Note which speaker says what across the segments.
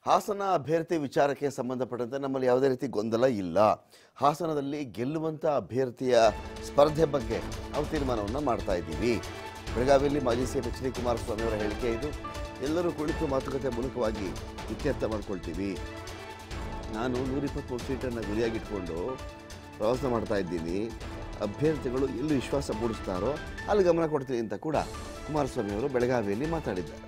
Speaker 1: ಹಾಸನ ಅಭ್ಯರ್ಥಿ ವಿಚಾರಕ್ಕೆ ಸಂಬಂಧಪಟ್ಟಂತೆ ನಮ್ಮಲ್ಲಿ ಯಾವುದೇ ರೀತಿ ಗೊಂದಲ ಇಲ್ಲ ಹಾಸನದಲ್ಲಿ ಗೆಲ್ಲುವಂಥ ಅಭ್ಯರ್ಥಿಯ ಸ್ಪರ್ಧೆ ಬಗ್ಗೆ ನಾವು ತೀರ್ಮಾನವನ್ನು ಮಾಡ್ತಾ ಇದ್ದೀವಿ ಬೆಳಗಾವಿಯಲ್ಲಿ ಮಾಜಿ ಸಿ ಎಚ್ ಡಿ ಕುಮಾರಸ್ವಾಮಿ ಅವರ ಹೇಳಿಕೆ ಇದು ಎಲ್ಲರೂ ಕುಳಿತು ಮಾತುಕತೆ ಮೂಲಕವಾಗಿ ಇತ್ಯರ್ಥ ಮಾಡ್ಕೊಳ್ತೀವಿ ನಾನು ನೂರಿಪ್ಪತ್ತ್ಮೂರು ಸೀಟನ್ನು ಗುರಿಯಾಗಿಟ್ಕೊಂಡು ಪ್ರವಾಸ ಮಾಡ್ತಾ ಇದ್ದೀನಿ ಅಭ್ಯರ್ಥಿಗಳು ಎಲ್ಲಿ ವಿಶ್ವಾಸ ಮೂಡಿಸ್ತಾರೋ ಅಲ್ಲಿ ಗಮನ ಕೊಡ್ತೀನಿ ಅಂತ ಕೂಡ ಕುಮಾರಸ್ವಾಮಿ ಅವರು ಬೆಳಗಾವಿಯಲ್ಲಿ ಮಾತಾಡಿದ್ದಾರೆ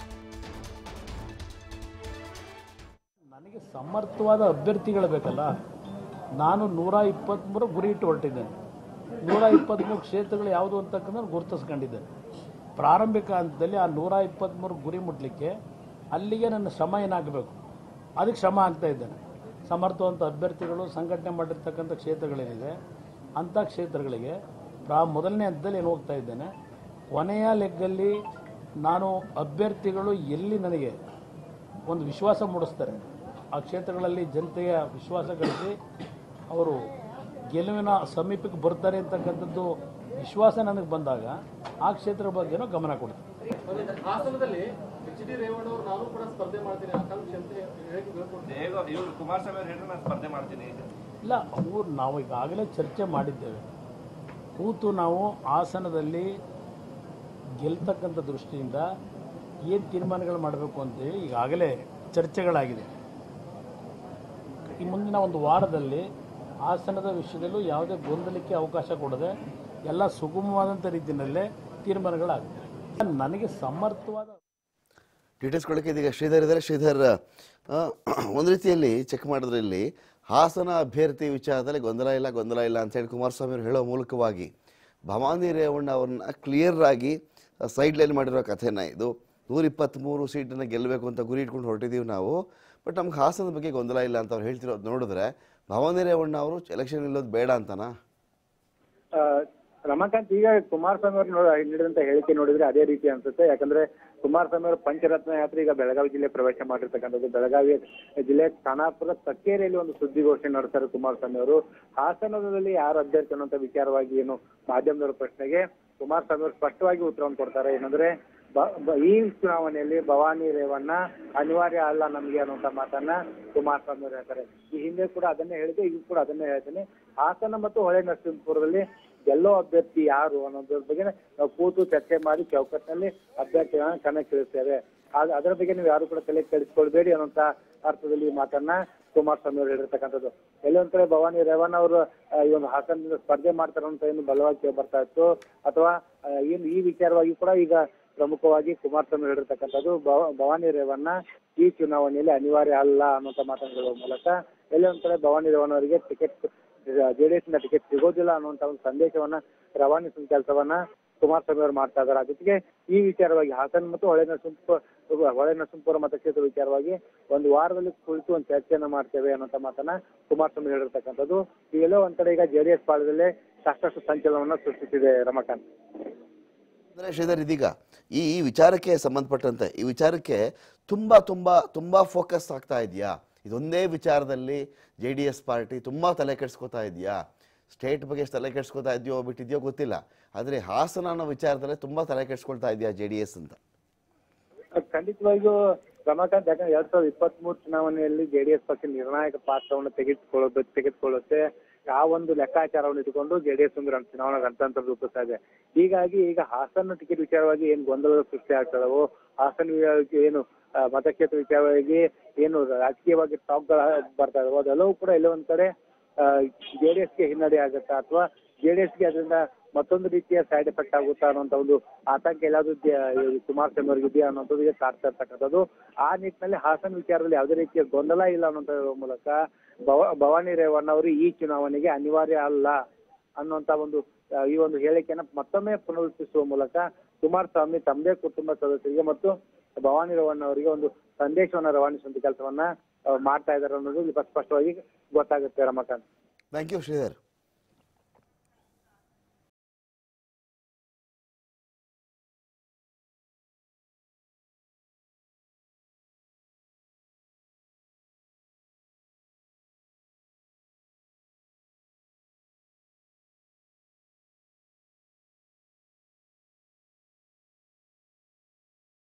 Speaker 2: ನನಗೆ ಸಮರ್ಥವಾದ ಅಭ್ಯರ್ಥಿಗಳು ಬೇಕಲ್ಲ ನಾನು ನೂರ ಇಪ್ಪತ್ತ್ಮೂರು ಗುರಿ ಇಟ್ಟು ಹೊರಟಿದ್ದೇನೆ ನೂರ ಇಪ್ಪತ್ತ್ಮೂರು ಕ್ಷೇತ್ರಗಳು ಯಾವುದು ಅಂತಕ್ಕಂಥ ಗುರುತಿಸ್ಕೊಂಡಿದ್ದೇನೆ ಪ್ರಾರಂಭಿಕ ಹಂತದಲ್ಲಿ ಆ ನೂರ ಇಪ್ಪತ್ತ್ಮೂರು ಗುರಿ ಮುಟ್ಲಿಕ್ಕೆ ಅಲ್ಲಿಗೆ ನನ್ನ ಶ್ರಮ ಏನಾಗಬೇಕು ಅದಕ್ಕೆ ಶ್ರಮ ಆಗ್ತಾ ಇದ್ದೇನೆ ಸಮರ್ಥವಂತ ಅಭ್ಯರ್ಥಿಗಳು ಸಂಘಟನೆ ಮಾಡಿರ್ತಕ್ಕಂಥ ಕ್ಷೇತ್ರಗಳೇನಿದೆ ಅಂಥ ಕ್ಷೇತ್ರಗಳಿಗೆ ಪ್ರಾ ಮೊದಲನೇ ಹಂತದಲ್ಲಿ ಏನು ಹೋಗ್ತಾ ಇದ್ದೇನೆ ಕೊನೆಯ ಲೆಗ್ಗಲ್ಲಿ ನಾನು ಅಭ್ಯರ್ಥಿಗಳು ಎಲ್ಲಿ ನನಗೆ ಒಂದು ವಿಶ್ವಾಸ ಮೂಡಿಸ್ತಾರೆ ಆ ಕ್ಷೇತ್ರಗಳಲ್ಲಿ ಜನತೆಯ ವಿಶ್ವಾಸ ಗಳಿಸಿ ಅವರು ಗೆಲುವಿನ ಸಮೀಪಕ್ಕೆ ಬರ್ತಾರೆ ಅಂತಕ್ಕಂಥದ್ದು ವಿಶ್ವಾಸ ನನಗೆ ಬಂದಾಗ ಆ ಕ್ಷೇತ್ರದ ಬಗ್ಗೆನೂ ಗಮನ ಕೊಡ್ತೀನಿ
Speaker 3: ಹಾಸನದಲ್ಲಿ ಎಚ್ ಡಿ ರೇವಣ್ಣವ್ರು ನಾನು ಕೂಡ ಸ್ಪರ್ಧೆ ಮಾಡ್ತೀನಿ ಆಕಾಂಕ್ಷಿ ಅಂತ ಹೇಳಿಕೆ ಹೇಳ್ಕೊಡ್ತೀನಿ
Speaker 4: ದೇವ ಇವರು ಕುಮಾರಸ್ವಾಮಿ ಅವ್ರು ಹೇಳಿದ್ರೆ ನಾನು ಸ್ಪರ್ಧೆ ಮಾಡ್ತೀನಿ
Speaker 2: ಇಲ್ಲ ಅವ್ರು ನಾವು ಈಗಾಗಲೇ ಚರ್ಚೆ ಮಾಡಿದ್ದೇವೆ ಕೂತು ನಾವು ಹಾಸನದಲ್ಲಿ ಗೆಲ್ತಕ್ಕಂಥ ದೃಷ್ಟಿಯಿಂದ ಏನು ತೀರ್ಮಾನಗಳು ಮಾಡಬೇಕು ಅಂತೇಳಿ ಈಗಾಗಲೇ ಚರ್ಚೆಗಳಾಗಿದೆ ಈ ಮುಂದಿನ ಒಂದು ವಾರದಲ್ಲಿ ಹಾಸನದ ವಿಷಯದಲ್ಲೂ ಯಾವುದೇ ಗೊಂದಲಕ್ಕೆ ಅವಕಾಶ ಕೊಡದೆ ಎಲ್ಲ ಸುಗಮವಾದಂಥ ರೀತಿಯಲ್ಲೇ ತೀರ್ಮಾನಗಳಾಗುತ್ತೆ ನನಗೆ ಸಮರ್ಥವಾದ
Speaker 1: ಡೀಟೇಲ್ಸ್ ಕೊಡೋಕ್ಕೆ ಇದೀಗ ಶ್ರೀಧರ್ ಇದ್ದಾರೆ ಶ್ರೀಧರ್ ಆ, ಒಂದು ರೀತಿಯಲ್ಲಿ ಚೆಕ್ ಮಾಡಿದ್ರೆ ಇಲ್ಲಿ ಹಾಸನ ಅಭ್ಯರ್ಥಿ ವಿಚಾರದಲ್ಲಿ ಗೊಂದಲ ಇಲ್ಲ ಗೊಂದಲ ಇಲ್ಲ ಅಂತ ಹೇಳಿ ಕುಮಾರಸ್ವಾಮಿ ಅವರು ಹೇಳೋ ಮೂಲಕವಾಗಿ ಭವಾನಿ ರೇವಣ್ಣ ಅವ್ರನ್ನ ಕ್ಲಿಯರ್ ಆಗಿ ಸೈಡ್ ಲೈನ್ ಮಾಡಿರೋ ಕಥೆನ ಇದು ನೂರ ಇಪ್ಪತ್ತ್ಮೂರು ಸೀಟನ್ನು ಗೆಲ್ಲಬೇಕು ಅಂತ ಗುರಿ ಇಟ್ಕೊಂಡು ಹೊರಟಿದ್ದೀವಿ ನಾವು ಬಟ್ ನಮ್ಗೆ ಹಾಸನದ ಬಗ್ಗೆ ಗೊಂದಲ ಇಲ್ಲ ಅಂತ ಅವ್ರು ಹೇಳ್ತಿರೋದು ನೋಡಿದ್ರೆ ಭವಾನಿ ರೇವಣ್ಣ ಅವರು ಎಲೆಕ್ಷನ್ ನಿಲ್ಲೋದು ಬೇಡ ಅಂತನಾ
Speaker 5: ಆ, ರಮಾಕಾಂತ್ ಈಗ ಕುಮಾರಸ್ವಾಮಿ ಅವರು ನೋಡ ನೀಡಿದಂತ ಹೇಳಿಕೆ ನೋಡಿದ್ರೆ ಅದೇ ರೀತಿ ಅನ್ಸುತ್ತೆ ಯಾಕಂದ್ರೆ ಕುಮಾರಸ್ವಾಮಿ ಅವರು ಪಂಚರತ್ನ ಯಾತ್ರೆ ಈಗ ಬೆಳಗಾವಿ ಜಿಲ್ಲೆ ಪ್ರವೇಶ ಮಾಡಿರ್ತಕ್ಕಂಥದ್ದು ಬೆಳಗಾವಿ ಜಿಲ್ಲೆ ಖಾನಾಪುರ ಕಕ್ಕೇರಿಯಲ್ಲಿ ಒಂದು ಸುದ್ದಿಗೋಷ್ಠಿ ನಡೆಸ್ತಾರೆ ಕುಮಾರಸ್ವಾಮಿ ಅವರು ಹಾಸನದಲ್ಲಿ ಯಾರು ಅಭ್ಯರ್ಥಿ ಅನ್ನುವಂತ ವಿಚಾರವಾಗಿ ಏನು ಮಾಧ್ಯಮದವರ ಪ್ರಶ್ನೆಗೆ ಕುಮಾರಸ್ವಾಮಿ ಅವರು ಸ್ಪಷ್ಟವಾಗಿ ಉತ್ತರವನ್ನು ಕೊಡ್ತಾರೆ ಏನಂದ್ರೆ ಬ- ಬ- ಈ ಚುನಾವಣೆಯಲ್ಲಿ ಭವಾನಿ ರೇವಣ್ಣ ಅನಿವಾರ್ಯ ಅಲ್ಲ ನಮಗೆ ಅನ್ನುವಂತ ಮಾತನ್ನ ಕುಮಾರಸ್ವಾಮಿ ಅವರು ಹೇಳ್ತಾರೆ ಈ ಹಿಂದೆ ಕೂಡ ಅದನ್ನೇ ಹೇಳಿದೆ ಈಗ ಕೂಡ ಅದನ್ನೇ ಹೇಳ್ತೇನೆ ಹಾಸನ ಮತ್ತು ಹೊಳೆ ನರಸಿಂಹಪುರದಲ್ಲಿ ಗೆಲ್ಲೋ ಅಭ್ಯರ್ಥಿ ಯಾರು ಅನ್ನೋದ್ರ ಬಗ್ಗೆ ನಾವು ಕೂತು ಚರ್ಚೆ ಮಾಡಿ ಚೌಕಟ್ಟಿನಲ್ಲಿ ಅಭ್ಯರ್ಥಿಗಳನ್ನ ಕಣಕ್ಕಿಳಿಸ್ತೇವೆ ಆಗ- ಅದರ ಬಗ್ಗೆ ನೀವು ಯಾರು ಕೂಡ ತಲೆ ಕೆಡಿಸ್ಕೊಳ್ಬೇಡಿ ಅನ್ನೋಂತ ಅರ್ಥದಲ್ಲಿ ಈ ಮಾತನ್ನ ಕುಮಾರಸ್ವಾಮಿ ಅವರು ಹೇಳಿರ್ತಕ್ಕಂಥದ್ದು ಎಲ್ಲೊಂದ್ ಕಡೆ ಭವಾನಿ ರೇವಣ್ಣ ಅವರು ಆ, ಈ ಒಂದು ಹಾಸನದಿಂದ ಸ್ಪರ್ಧೆ ಮಾಡ್ತಾರೆ ಅಂತ ಏನು ಬಲವಾಗಿ ಕೇಳಿ ಬರ್ತಾ ಇತ್ತು ಅಥವಾ ಆ, ಏನು ಈ ವಿಚಾರವಾಗಿ ಕೂಡ ಈಗ ಪ್ರಮುಖವಾಗಿ ಕುಮಾರಸ್ವಾಮಿ ಹೇಳಿರ್ತಕ್ಕಂಥದ್ದು ಭವ- ಭವಾನಿ ರೇವಣ್ಣ ಈ ಚುನಾವಣೆಯಲ್ಲಿ ಅನಿವಾರ್ಯ ಅಲ್ಲ ಅನ್ನುವಂತ ಮಾತನ್ನು ಹೇಳುವ ಮೂಲಕ ಎಲ್ಲೊಂದ್ ಕಡೆ ಭವಾನಿ ರೇವಣ್ಣ ಅವರಿಗೆ ಟಿಕೆಟ್ ಜೆಡಿಎಸ್ ಇಂದ ಟಿಕೆಟ್ ಸಿಗೋದಿಲ್ಲ ಅನ್ನುವಂತ ಒಂದು ಸಂದೇಶವನ್ನ ರವಾನಿಸುವ ಕೆಲಸವನ್ನ ಕುಮಾರಸ್ವಾಮಿ ಅವರು ಮಾಡ್ತಾ ಇದ್ದಾರೆ ಜೊತೆಗೆ ಈ ವಿಚಾರವಾಗಿ ಹಾಸನ ಮತ್ತು ಹೊಳೆ ನರಸಿಂಹಪುರ ಹೊಳೆ ನರಸಿಂಹಪುರ ಮತಕ್ಷೇತ್ರ ವಿಚಾರವಾಗಿ ಒಂದು ವಾರದಲ್ಲಿ ಕುಳಿತು ಒಂದು ಚರ್ಚೆಯನ್ನ ಮಾಡ್ತೇವೆ ಅನ್ನೋಂತ ಮಾತನ್ನ ಕುಮಾರಸ್ವಾಮಿ ಹೇಳಿರ್ತಕ್ಕಂಥದ್ದು ಇವೆಲ್ಲೋ ಒಂದ್ ಕಡೆ ಈಗ ಜೆಡಿಎಸ್ ಪಾಳದಲ್ಲೇ ಸಾಕಷ್ಟು ಸಂಚಲನವನ್ನ ಸೃಷ್ಟಿಸಿದೆ ರಮಾಕಾಂತ್
Speaker 1: ಅಂದರೆ ಶ್ರೀಧರ್ ಇದೀಗ ಈ ಈ ವಿಚಾರಕ್ಕೆ ಸಂಬಂಧಪಟ್ಟಂತೆ ಈ ವಿಚಾರಕ್ಕೆ ತುಂಬ ತುಂಬ ತುಂಬ ಫೋಕಸ್ ಆಗ್ತಾ ಇದೆಯಾ ಇದೊಂದೇ ವಿಚಾರದಲ್ಲಿ ಜೆ ಡಿ ಎಸ್ ಪಾರ್ಟಿ ತುಂಬ ತಲೆ ಕೆಡಿಸ್ಕೋತಾ ಇದೆಯಾ ಸ್ಟೇಟ್ ಬಗ್ಗೆ ಎಷ್ಟು ತಲೆ ಕೆಡಿಸ್ಕೋತಾ ಇದೆಯೋ ಬಿಟ್ಟಿದೆಯೋ ಗೊತ್ತಿಲ್ಲ ಆದರೆ ಹಾಸನ ಅನ್ನೋ ವಿಚಾರದಲ್ಲೇ ತುಂಬ ತಲೆ ಕೆಡಿಸ್ಕೊಳ್ತಾ ಇದೆಯಾ ಜೆ ಡಿ ಎಸ್ ಅಂತ
Speaker 5: ಖಂಡಿತವಾಗಿಯೂ ರಮಾಕಾಂತ್ ಯಾಕಂದ್ರೆ ಎರಡ್ ಸಾವಿರದ ಇಪ್ಪತ್ತ್ ಮೂರು ಚುನಾವಣೆಯಲ್ಲಿ ಜೆಡಿಎಸ್ ಪಕ್ಷ ನಿರ್ಣಾಯಕ ಪಾತ್ರವನ್ನು ತೆಗೆದುಕೊಳ್ಳ ತೆಗೆದುಕೊಳ್ಳುತ್ತೆ ಆ ಒಂದು ಲೆಕ್ಕಾಚಾರವನ್ನು ಇಟ್ಟುಕೊಂಡು ಜೆಡಿಎಸ್ ಒಂದು ರಣ- ಚುನಾವಣಾ ರಣತಂತ್ರ ರೂಪಿಸ್ತಾ ಇದೆ ಹೀಗಾಗಿ ಈಗ ಹಾಸನ ಟಿಕೆಟ್ ವಿಚಾರವಾಗಿ ಏನ್ ಗೊಂದಲಗಳು ಸೃಷ್ಟಿ ಆಗ್ತದವೋ ಹಾಸನ ವಿಚಾರವಾಗಿ ಏನು ಆ, ಮತಕ್ಷೇತ್ರ ವಿಚಾರವಾಗಿ ಏನು ರಾಜಕೀಯವಾಗಿ ಟಾಕ್ಗಳ ಬರ್ತಾ ಇದಾವೋ ಅದೆಲ್ಲವೂ ಕೂಡ ಎಲ್ಲೋ ಒಂದ್ ಕಡೆ ಜೆಡಿಎಸ್ಗೆ ಹಿನ್ನಡೆ ಆಗುತ್ತಾ ಅಥವಾ ಜೆಡಿಎಸ್ಗೆ ಅದರಿಂದ ಮತ್ತೊಂದು ರೀತಿಯ ಸೈಡ್ ಎಫೆಕ್ಟ್ ಆಗುತ್ತಾ ಅನ್ನೋಂತ ಒಂದು ಆತಂಕ ಎಲ್ಲಾದ್ರೂ ಜ- ಈ ಕುಮಾರಸ್ವಾಮಿ ಅವ್ರಿಗೆ ಇದೆಯಾ ಅನ್ನೋದು ಈಗ ಕಾಡ್ತಾ ಇರ್ತಕ್ಕಂಥದ್ದು ಆ ನಿಟ್ಟಿನಲ್ಲಿ ಹಾಸನ ವಿಚಾರದಲ್ಲಿ ಯಾವುದೇ ರೀತಿಯ ಗೊಂದಲ ಇಲ್ಲ ಅನ್ನೋಂತ ಹೇಳುವ ಮೂಲಕ ಭವ ಭವಾನಿ ರೇವಣ್ಣ ಅವರು ಈ ಚುನಾವಣೆಗೆ ಅನಿವಾರ್ಯ ಅಲ್ಲ ಅನ್ನುವಂತ ಒಂದು ಆ, ಈ ಒಂದು ಹೇಳಿಕೆಯನ್ನ ಮತ್ತೊಮ್ಮೆ ಪುನರುಚ್ಚರಿಸುವ ಮೂಲಕ ಕುಮಾರಸ್ವಾಮಿ ತಮ್ಮದೇ ಕುಟುಂಬ ಸದಸ್ಯರಿಗೆ ಮತ್ತು ಭವಾನಿ ರೇವಣ್ಣ ಅವರಿಗೆ ಒಂದು ಸಂದೇಶವನ್ನ ರವಾನಿಸುವಂತ ಕೆಲಸವನ್ನ ಆ, ಮಾಡ್ತಾ ಇದ್ದಾರೆ ಅನ್ನೋದು ಇಲ್ಲಿ ಸ್ಪಷ್ಟವಾಗಿ ಗೊತ್ತಾಗುತ್ತೆ ರಮಾಕಾಂತ್
Speaker 1: ಥ್ಯಾಂಕ್ ಯು ಶ್ರೀಧರ್